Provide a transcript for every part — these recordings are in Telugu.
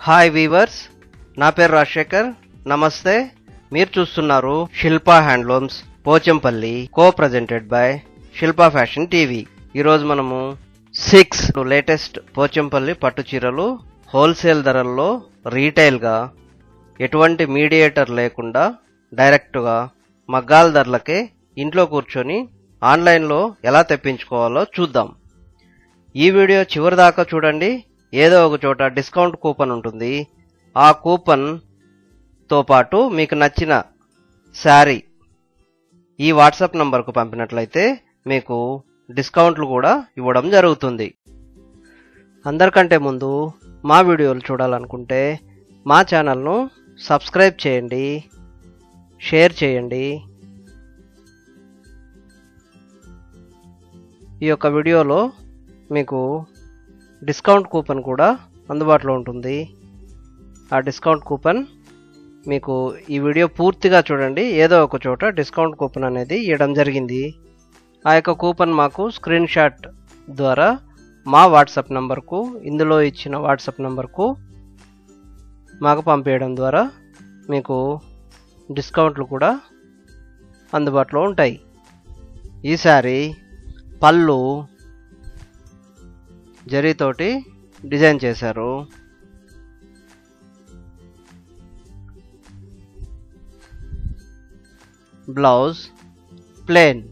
హాయ్ వీవర్స్ నా పేరు రాజశేఖర్ నమస్తే మీరు చూస్తున్నారు Shilpa handlooms Pochampally co presented by Shilpa fashion TV ఈరోజు మనము సిక్స్ లేటెస్ట్ పోచంపల్లి పట్టు చీరలు హోల్సేల్ ధరల్లో రీటైల్గా ఎటువంటి మీడియేటర్ లేకుండా డైరెక్ట్గా మగ్గాల ధరలకే ఇంట్లో కూర్చొని ఆన్లైన్లో ఎలా తెప్పించుకోవాలో చూద్దాం ఈ వీడియో చివరి దాకా చూడండి ఏదో ఒక చోట డిస్కౌంట్ కూపన్ ఉంటుంది ఆ కూపన్ తో పాటు మీకు నచ్చిన శారీ ఈ వాట్సాప్ నంబర్కు పంపినట్లయితే మీకు డిస్కౌంట్లు కూడా ఇవ్వడం జరుగుతుంది అందరికంటే ముందు మా వీడియోలు చూడాలనుకుంటే మా ఛానల్ను సబ్స్క్రైబ్ చేయండి షేర్ చేయండి ఈ యొక్క వీడియోలో మీకు డిస్కౌంట్ కూపన్ కూడా అందుబాటులో ఉంటుంది ఆ డిస్కౌంట్ కూపన్ మీకు ఈ వీడియో పూర్తిగా చూడండి ఏదో ఒక చోట డిస్కౌంట్ కూపన్ అనేది ఇవ్వడం జరిగింది ఆ యొక్క కూపన్ మాకు స్క్రీన్ షాట్ ద్వారా మా వాట్సాప్ నంబర్కు ఇందులో ఇచ్చిన వాట్సాప్ నంబర్కు మాకు పంపేయడం ద్వారా మీకు డిస్కౌంట్లు కూడా అందుబాటులో ఉంటాయి ఈసారి పళ్ళు జరీతోటి డిజైన్ చేశారు బ్లౌజ్ ప్లేన్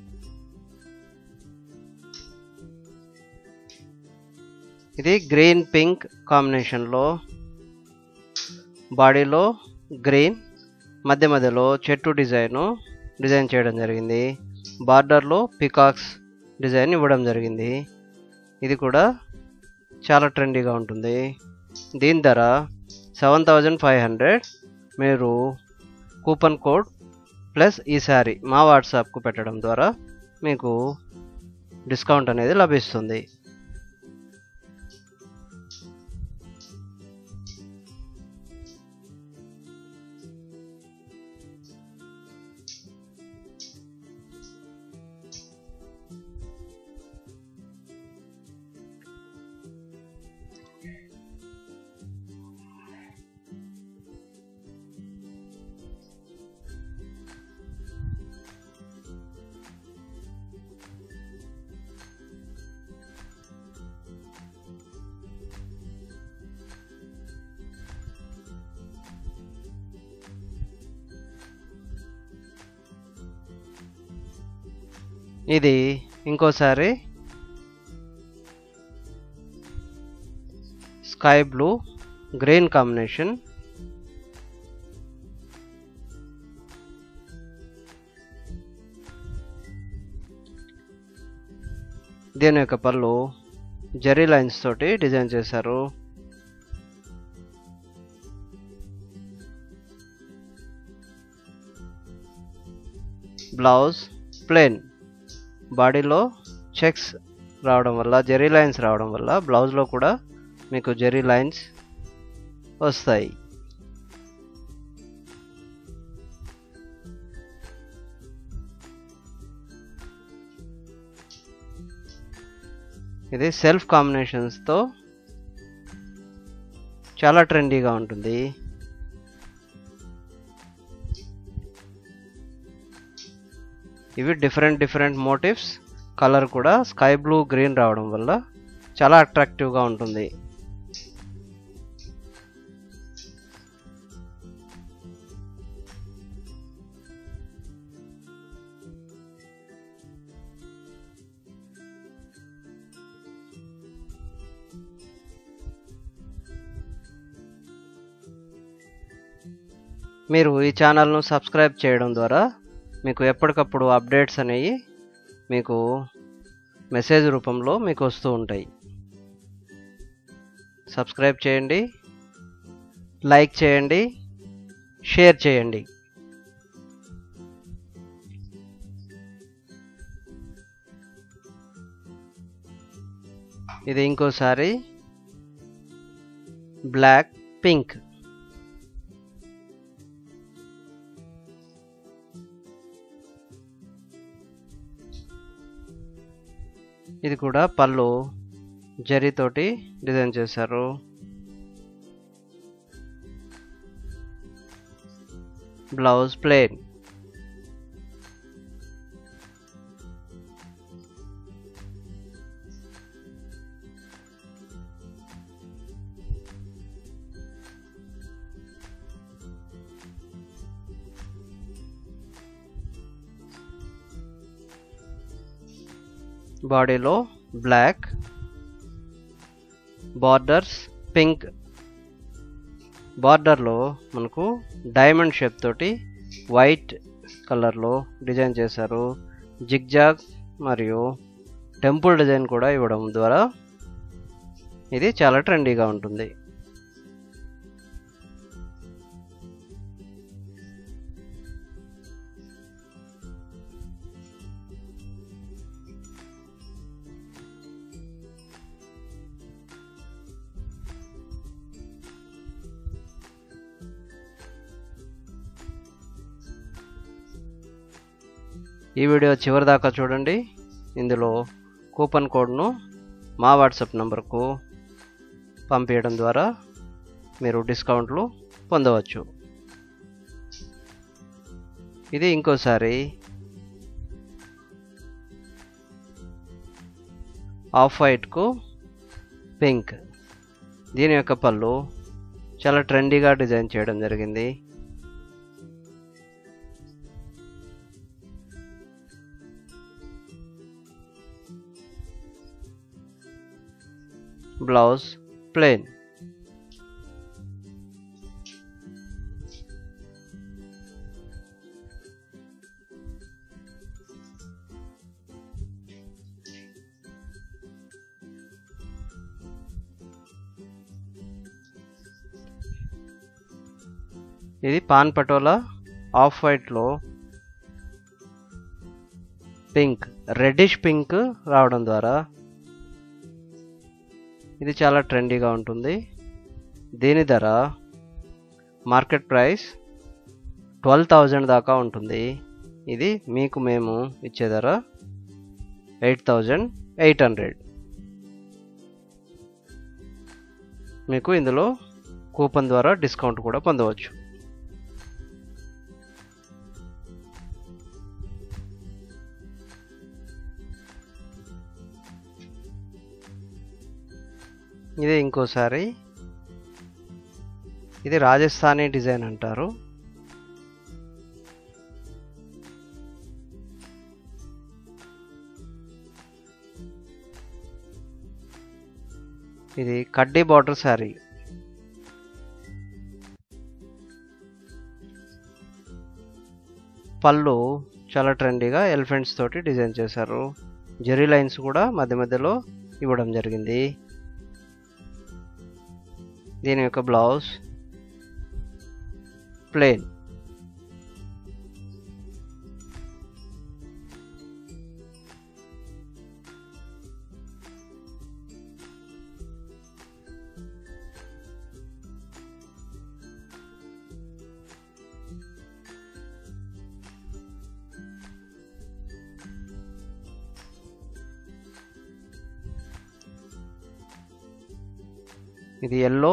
ఇది గ్రీన్ పింక్ కాంబినేషన్లో బాడీలో గ్రీన్ మధ్య మధ్యలో చెట్టు డిజైను డిజైన్ చేయడం జరిగింది బార్డర్లో పికాక్స్ డిజైన్ ఇవ్వడం జరిగింది ఇది కూడా చాలా ట్రెండీగా ఉంటుంది దీని ధర సెవెన్ థౌజండ్ ఫైవ్ హండ్రెడ్ మీరు కూపన్ కోడ్ ప్లస్ ఈ శారీ మా వాట్సాప్కు పెట్టడం ద్వారా మీకు డిస్కౌంట్ అనేది లభిస్తుంది ఇది ఇంకోసారి స్కై బ్లూ గ్రీన్ కాంబినేషన్ దీని యొక్క పళ్ళు జరీ లైన్స్ తోటి డిజైన్ చేశారు బ్లౌజ్ ప్లేన్ బాడీలో చెక్స్ రావడం వల్ల జెరీ లైన్స్ రావడం వల్ల బ్లౌజ్లో కూడా మీకు జెరీ లైన్స్ వస్తాయి ఇది సెల్ఫ్ కాంబినేషన్స్తో చాలా ట్రెండీగా ఉంటుంది ఇవి డిఫరెంట్ డిఫరెంట్ మోటివ్స్ కలర్ కూడా స్కై బ్లూ గ్రీన్ రావడం వల్ల చాలా అట్రాక్టివ్గా ఉంటుంది మీరు ఈ ఛానల్ను సబ్స్క్రైబ్ చేయడం ద్వారా మీకు ఎప్పటికప్పుడు అప్డేట్స్ అనేవి మీకు మెసేజ్ రూపంలో మీకు వస్తూ ఉంటాయి సబ్స్క్రైబ్ చేయండి లైక్ చేయండి షేర్ చేయండి ఇది ఇంకోసారి బ్లాక్ పింక్ ఇది కూడా పళ్ళు జరీతోటి డిజైన్ చేశారు బ్లౌజ్ ప్లేన్ బాడీలో బ్లాక్ బార్డర్స్ పింక్ బార్డర్లో మనకు డైమండ్ షేప్ తోటి వైట్ కలర్లో డిజైన్ చేశారు జిగ్జాగ్ మరియు టెంపుల్ డిజైన్ కూడా ఇవ్వడం ద్వారా ఇది చాలా ట్రెండీగా ఉంటుంది ఈ వీడియో చివరి దాకా చూడండి ఇందులో కూపన్ కోడ్ను మా వాట్సాప్ నంబర్కు పంపించడం ద్వారా మీరు డిస్కౌంట్లు పొందవచ్చు ఇది ఇంకోసారి ఆఫ్ వైట్కు పింక్ దీని యొక్క పళ్ళు చాలా ట్రెండీగా డిజైన్ చేయడం జరిగింది బ్లౌజ్ ప్లెయిన్ ఇది పాన్ పటోలా ఆఫ్ వైట్లో పింక్ రెడ్డిష్ పింక్ రావడం ద్వారా ఇది చాలా ట్రెండీగా ఉంటుంది దీని ధర మార్కెట్ ప్రైస్ ట్వెల్వ్ థౌజండ్ దాకా ఉంటుంది ఇది మీకు మేము ఇచ్చే ధర ఎయిట్ థౌజండ్ ఎయిట్ హండ్రెడ్ మీకు ఇందులో కూపన్ ద్వారా డిస్కౌంట్ కూడా పొందవచ్చు ఇది ఇంకోసారి ఇది రాజస్థానీ డిజైన్ అంటారు ఇది కడ్డీ బార్డర్ శారీ పళ్ళు చాలా ట్రెండీగా ఎలిఫెంట్స్ తోటి డిజైన్ చేశారు జెరీ లైన్స్ కూడా మధ్య మధ్యలో ఇవ్వడం జరిగింది దీని యొక్క బ్లౌజ్ ప్లేన్ ఇది yellow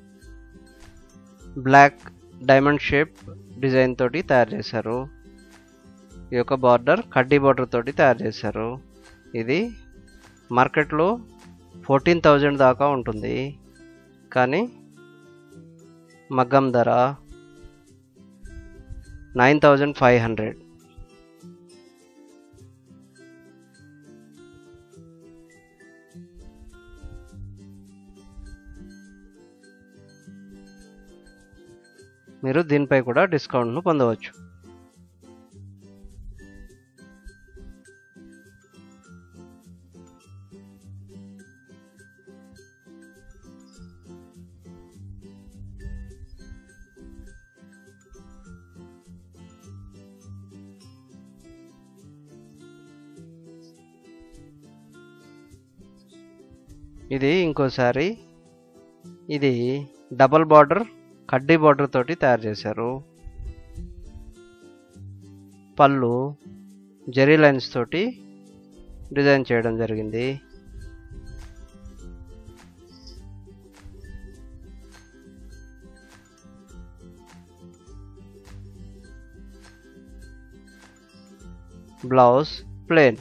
black diamond shape design తోటి తయారు చేశారు ఈ యొక్క బార్డర్ కడ్డీ బార్డర్ తోటి తయారు చేశారు ఇది మార్కెట్లో ఫోర్టీన్ థౌజండ్ దాకా ఉంటుంది కానీ మగ్గం ధర నైన్ థౌజండ్ ఫైవ్ హండ్రెడ్ మీరు దీనిపై కూడా డిస్కౌంట్ను పొందవచ్చు ఇది ఇంకోసారి ఇది డబల్ బార్డర్ కడ్డీ బార్డర్ తోటి తయారు చేశారు పళ్ళు జెరీ లైన్స్ తోటి డిజైన్ చేయడం జరిగింది బ్లౌజ్ ప్లేన్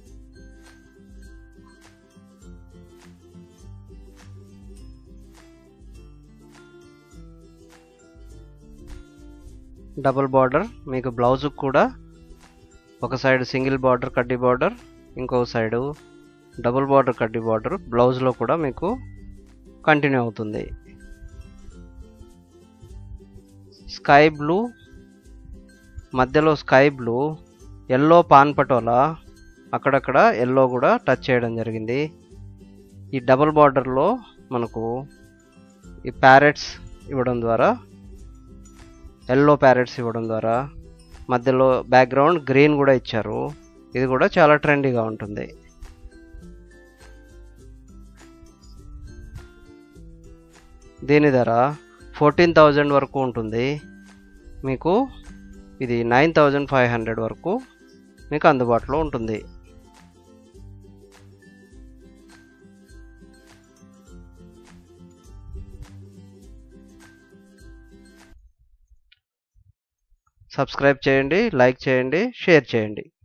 డబుల్ బార్డర్ మీకు బ్లౌజ్ కూడా ఒక సైడ్ సింగిల్ బార్డర్ కడ్డీ బార్డర్ ఇంకో సైడు డబుల్ బార్డర్ కడ్డీ బార్డర్ బ్లౌజ్లో కూడా మీకు కంటిన్యూ అవుతుంది స్కై బ్లూ మధ్యలో sky blue yellow pan patola అక్కడక్కడ ఎల్లో కూడా టచ్ చేయడం జరిగింది ఈ డబుల్ బార్డర్లో మనకు ఈ ప్యారెట్స్ ఇవ్వడం ద్వారా ఎల్లో ప్యారెట్స్ ఇవ్వడం ద్వారా మధ్యలో బ్యాక్గ్రౌండ్ గ్రీన్ కూడా ఇచ్చారు ఇది కూడా చాలా ట్రెండీగా ఉంటుంది దీని ధర ఫోర్టీన్ థౌజండ్ వరకు ఉంటుంది మీకు ఇది నైన్ థౌజండ్ ఫైవ్ హండ్రెడ్ వరకు మీకు అందుబాటులో ఉంటుంది సబ్స్క్రైబ్ చేయండి లైక్ చేయండి షేర్ చేయండి